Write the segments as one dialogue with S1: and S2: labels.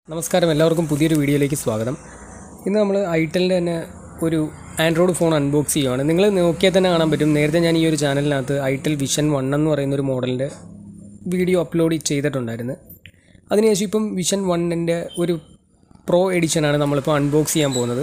S1: നമസ്കാരം എല്ലാവർക്കും പുതിയൊരു വീഡിയോയിലേക്ക് സ്വാഗതം ഇന്ന് നമ്മൾ ഐറ്റലിൻ്റെ തന്നെ ഒരു ആൻഡ്രോയിഡ് ഫോൺ അൺബോക്സ് ചെയ്യുവാണ് നിങ്ങൾ നോക്കിയാൽ തന്നെ കാണാൻ പറ്റും നേരത്തെ ഞാൻ ഈ ഒരു ചാനലിനകത്ത് ഐറ്റൽ വിഷൻ വൺ എന്ന് പറയുന്ന ഒരു മോഡലിൻ്റെ വീഡിയോ അപ്ലോഡ് ചെയ്തിട്ടുണ്ടായിരുന്നു അതിനുശേഷം ഇപ്പം വിഷൻ വണ്ണിൻ്റെ ഒരു പ്രോ എഡിഷനാണ് നമ്മളിപ്പോൾ അൺബോക്സ് ചെയ്യാൻ പോകുന്നത്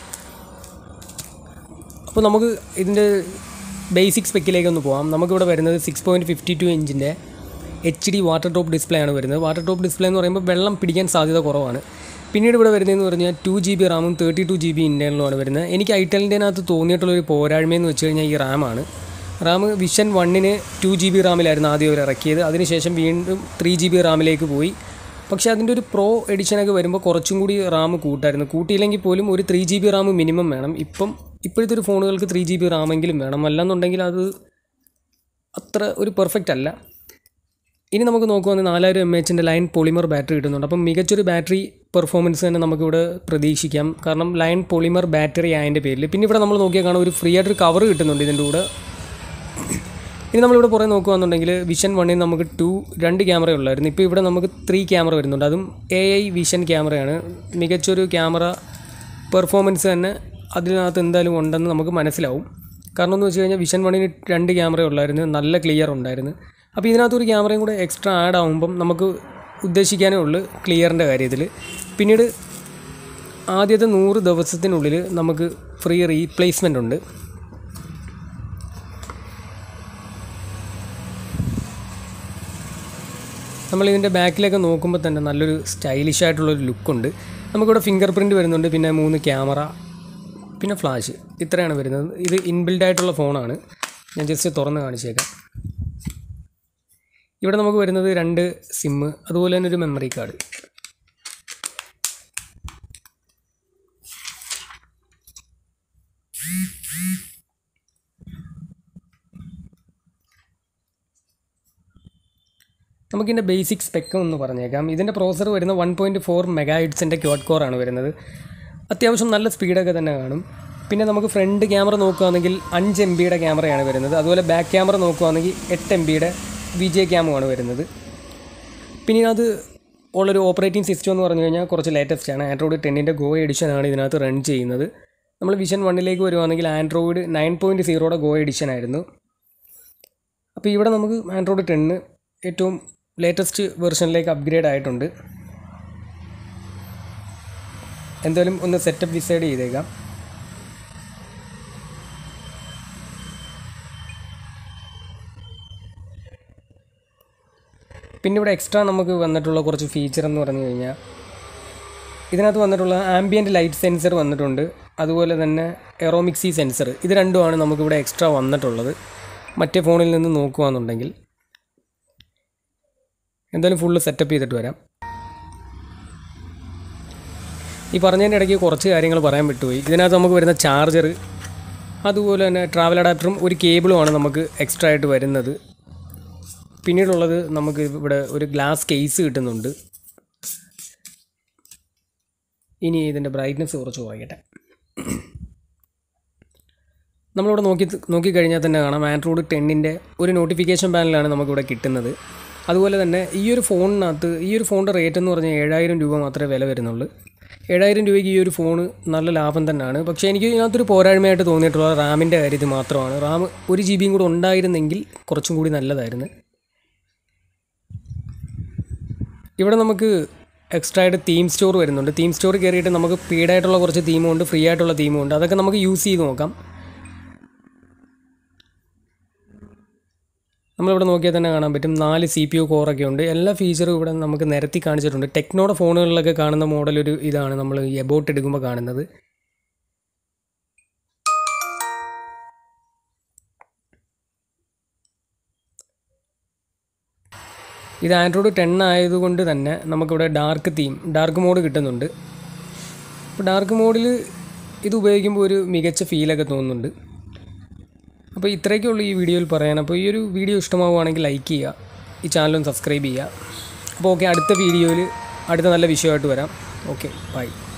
S1: അപ്പോൾ നമുക്ക് ഇതിൻ്റെ ബേസിക് സ്പെക്കിലേക്ക് ഒന്ന് പോകാം നമുക്കിവിടെ വരുന്നത് സിക്സ് പോയിൻറ്റ് ഫിഫ്റ്റി ടു ഇഞ്ചിൻ്റെ H D water drop display ആണ് വരുന്നത് വാട്ടർ ടോപ്പ് ഡിസ്പ്ലേ എന്ന് പറയുമ്പോൾ വെള്ളം പിടിക്കാൻ സാധ്യത കുറവാണ് പിന്നീട് ഇവിടെ വരുന്നതെന്ന് പറഞ്ഞാൽ ടു ജി ബി റാമും തേർട്ടി ടു ജി ബി ഇൻറ്റേർണലുമാണ് വരുന്നത് എനിക്ക് ഐറ്റലിൻ്റെ അകത്ത് തോന്നിയിട്ടുള്ളൊരു പോരായ്മയെന്ന് വെച്ച് കഴിഞ്ഞാൽ ഈ റാമാണ് റാം വിഷൻ വണ്ണിന് ടു ജി ബി റാമിലായിരുന്നു ആദ്യം അവർ ഇറക്കിയത് അതിനുശേഷം വീണ്ടും ത്രീ ജി ബി റാമിലേക്ക് പോയി പക്ഷേ അതിൻ്റെ ഒരു പ്രോ എഡിഷനൊക്കെ വരുമ്പോൾ കുറച്ചും കൂടി റാം കൂട്ടായിരുന്നു കൂട്ടിയില്ലെങ്കിൽ പോലും ഒരു three G B RAM minimum വേണം ഇപ്പം ഇപ്പോഴത്തെ ഒരു ഫോണുകൾക്ക് ത്രീ ജി ബി റാമെങ്കിലും വേണം അല്ലെന്നുണ്ടെങ്കിൽ അത് അത്ര ഒരു പെർഫെക്റ്റ് അല്ല ഇനി നമുക്ക് നോക്കുവാണെങ്കിൽ നാലായിരം എം എച്ചിൻ്റെ ലൈൻ പോളിമർ ബാറ്ററി കിട്ടുന്നുണ്ട് അപ്പം മികച്ചൊരു ബാറ്ററി പെർഫോമൻസ് തന്നെ നമുക്കിവിടെ പ്രതീക്ഷിക്കാം കാരണം ലൈൻ പോളിമർ ബാറ്ററി ആയതിൻ്റെ പേരിൽ പിന്നെ ഇവിടെ നമ്മൾ നോക്കിയാൽ കാണാം ഒരു ഫ്രീ ആയിട്ടൊരു കവർ കിട്ടുന്നുണ്ട് ഇതിൻ്റെ കൂടെ ഇനി നമ്മളിവിടെ പുറേ നോക്കുകയാണെന്നുണ്ടെങ്കിൽ വിഷൻ വണ്ണിൽ നമുക്ക് ടു രണ്ട് ക്യാമറ ഉള്ളായിരുന്നു ഇപ്പോൾ ഇവിടെ നമുക്ക് ത്രീ ക്യാമറ വരുന്നുണ്ട് അതും എ ഐ വിഷൻ ക്യാമറയാണ് മികച്ചൊരു ക്യാമറ പെർഫോമൻസ് തന്നെ അതിനകത്ത് എന്തായാലും ഉണ്ടെന്ന് നമുക്ക് മനസ്സിലാവും കാരണം എന്ന് വെച്ച് കഴിഞ്ഞാൽ വിഷൻ വണ്ണിന് രണ്ട് ക്യാമറ ഉള്ളായിരുന്നു നല്ല ക്ലിയർ ഉണ്ടായിരുന്നു അപ്പോൾ ഇതിനകത്ത് ഒരു ക്യാമറയും കൂടെ എക്സ്ട്രാ ആഡ് ആകുമ്പം നമുക്ക് ഉദ്ദേശിക്കാനേ ഉള്ളൂ ക്ലിയറിൻ്റെ കാര്യത്തിൽ പിന്നീട് ആദ്യത്തെ നൂറ് ദിവസത്തിനുള്ളിൽ നമുക്ക് ഫ്രീ റീപ്ലേസ്മെൻ്റ് ഉണ്ട് നമ്മൾ ഇതിൻ്റെ ബാക്കിലേക്ക് നോക്കുമ്പോൾ തന്നെ നല്ലൊരു സ്റ്റൈലിഷ് ആയിട്ടുള്ളൊരു ലുക്കുണ്ട് നമുക്കിവിടെ ഫിംഗർ പ്രിൻറ്റ് വരുന്നുണ്ട് പിന്നെ മൂന്ന് ക്യാമറ പിന്നെ ഫ്ലാഷ് ഇത്രയാണ് വരുന്നത് ഇത് ഇൻബിൽഡ് ആയിട്ടുള്ള ഫോണാണ് ഞാൻ ജസ്റ്റ് തുറന്ന് കാണിച്ചേക്കാം ഇവിടെ നമുക്ക് വരുന്നത് രണ്ട് സിമ്മ് അതുപോലെ തന്നെ ഒരു മെമ്മറി കാർഡ് നമുക്കിതിൻ്റെ ബേസിക് സ്പെക്ക് ഒന്ന് പറഞ്ഞേക്കാം ഇതിൻ്റെ പ്രോസർ വരുന്ന വൺ പോയിൻറ്റ് ഫോർ മെഗാ ഹെഡ്സിൻ്റെ ക്യോഡ് കോറാണ് വരുന്നത് അത്യാവശ്യം നല്ല സ്പീഡൊക്കെ തന്നെ കാണും പിന്നെ നമുക്ക് ഫ്രണ്ട് ക്യാമറ നോക്കുകയാണെങ്കിൽ അഞ്ച് എം ബിയുടെ ക്യാമറയാണ് വരുന്നത് അതുപോലെ ബാക്ക് ക്യാമറ നോക്കുകയാണെങ്കിൽ എട്ട് എം ബിയുടെ വി ജെ ക്യാമുമാണ് വരുന്നത് പിന്നെ ഇതിനകത്ത് ഉള്ളൊരു ഓപ്പറേറ്റിംഗ് സിസ്റ്റം എന്ന് പറഞ്ഞു കഴിഞ്ഞാൽ കുറച്ച് ലേറ്റസ്റ്റ് ആണ് ആൻഡ്രോയിഡ് ടെന്നിൻ്റെ ഗോ എഡിഷനാണ് ഇതിനകത്ത് റൺ ചെയ്യുന്നത് നമ്മൾ വിഷൻ വണ്ണിലേക്ക് വരുവാണെങ്കിൽ ആൻഡ്രോയിഡ് നയൻ പോയിൻറ്റ് സീറോയുടെ ഗോ എഡിഷൻ ആയിരുന്നു അപ്പോൾ ഇവിടെ നമുക്ക് ആൻഡ്രോയിഡ് ടെന്ന് ഏറ്റവും ലേറ്റസ്റ്റ് വെർഷനിലേക്ക് അപ്ഗ്രേഡ് ആയിട്ടുണ്ട് എന്തായാലും ഒന്ന് സെറ്റപ്പ് ഡിസൈഡ് ചെയ്തേക്കാം പിന്നെ ഇവിടെ എക്സ്ട്രാ നമുക്ക് വന്നിട്ടുള്ള കുറച്ച് ഫീച്ചർ എന്ന് പറഞ്ഞു കഴിഞ്ഞാൽ ഇതിനകത്ത് വന്നിട്ടുള്ള ആംബിയൻറ്റ് ലൈറ്റ് സെൻസർ വന്നിട്ടുണ്ട് അതുപോലെ തന്നെ എറോമിക്സി സെൻസർ ഇത് രണ്ടുമാണ് നമുക്കിവിടെ എക്സ്ട്രാ വന്നിട്ടുള്ളത് മറ്റേ ഫോണിൽ നിന്ന് നോക്കുകയാണെന്നുണ്ടെങ്കിൽ എന്തായാലും ഫുള്ള് സെറ്റപ്പ് ചെയ്തിട്ട് വരാം ഈ പറഞ്ഞതിൻ്റെ ഇടയ്ക്ക് കുറച്ച് കാര്യങ്ങൾ പറയാൻ വിട്ടുപോയി ഇതിനകത്ത് നമുക്ക് വരുന്ന ചാർജർ അതുപോലെ തന്നെ ട്രാവൽ അഡാപ്റ്ററും ഒരു കേബിളുമാണ് നമുക്ക് എക്സ്ട്രാ ആയിട്ട് വരുന്നത് പിന്നീടുള്ളത് നമുക്ക് ഇവിടെ ഒരു ഗ്ലാസ് കേസ് കിട്ടുന്നുണ്ട് ഇനി ഇതിൻ്റെ ബ്രൈറ്റ്നസ് കുറച്ച് കുറയ്ക്കട്ടെ നമ്മളിവിടെ നോക്കി നോക്കിക്കഴിഞ്ഞാൽ തന്നെ കാണാം ആൻഡ്രോയിഡ് ടെന്നിൻ്റെ ഒരു നോട്ടിഫിക്കേഷൻ പാനലാണ് നമുക്കിവിടെ കിട്ടുന്നത് അതുപോലെ തന്നെ ഈ ഒരു ഫോണിനകത്ത് ഈ ഒരു ഫോണിൻ്റെ റേറ്റ് എന്ന് പറഞ്ഞാൽ ഏഴായിരം രൂപ മാത്രമേ വില വരുന്നുള്ളൂ ഏഴായിരം രൂപയ്ക്ക് ഈ ഒരു ഫോണ് നല്ല ലാഭം തന്നെയാണ് പക്ഷേ എനിക്ക് ഇതിനകത്തൊരു പോരായ്മയായിട്ട് തോന്നിയിട്ടുള്ള റാമിൻ്റെ കാര്യത്തിൽ മാത്രമാണ് റാം ഒരു ജി ബിയും കൂടെ ഉണ്ടായിരുന്നെങ്കിൽ കുറച്ചും കൂടി നല്ലതായിരുന്നു ഇവിടെ നമുക്ക് എക്സ്ട്രാ ആയിട്ട് തീം സ്റ്റോർ വരുന്നുണ്ട് തീം സ്റ്റോർ കയറിയിട്ട് നമുക്ക് പെയ്ഡ് ആയിട്ടുള്ള കുറച്ച് തീമും ഉണ്ട് ഫ്രീ ആയിട്ടുള്ള തീമും ഉണ്ട് അതൊക്കെ നമുക്ക് യൂസ് ചെയ്ത് നോക്കാം നമ്മളിവിടെ നോക്കിയാൽ തന്നെ കാണാൻ പറ്റും നാല് സി പി യു കോറൊക്കെ ഉണ്ട് എല്ലാ ഫീച്ചറും ഇവിടെ നമുക്ക് നിരത്തി കാണിച്ചിട്ടുണ്ട് ടെക്നോയുടെ ഫോണുകളിലൊക്കെ കാണുന്ന മോഡൽ ഒരു ഇതാണ് നമ്മൾ ഈ എബോട്ട് എടുക്കുമ്പോൾ കാണുന്നത് ഇത് ആൻഡ്രോയിഡ് ടെൻ ആയതുകൊണ്ട് തന്നെ നമുക്കിവിടെ ഡാർക്ക് തീം ഡാർക്ക് മോഡ് കിട്ടുന്നുണ്ട് അപ്പോൾ ഡാർക്ക് മോഡിൽ ഇത് ഉപയോഗിക്കുമ്പോൾ ഒരു മികച്ച ഫീലൊക്കെ തോന്നുന്നുണ്ട് അപ്പോൾ ഇത്രയൊക്കെ ഉള്ളൂ ഈ വീഡിയോയിൽ പറയാൻ അപ്പോൾ ഈ ഒരു വീഡിയോ ഇഷ്ടമാവുകയാണെങ്കിൽ ലൈക്ക് ചെയ്യുക ഈ ചാനലും സബ്സ്ക്രൈബ് ചെയ്യുക അപ്പോൾ ഓക്കെ അടുത്ത വീഡിയോയിൽ അടുത്ത നല്ല വിഷയമായിട്ട് വരാം ഓക്കെ ബൈ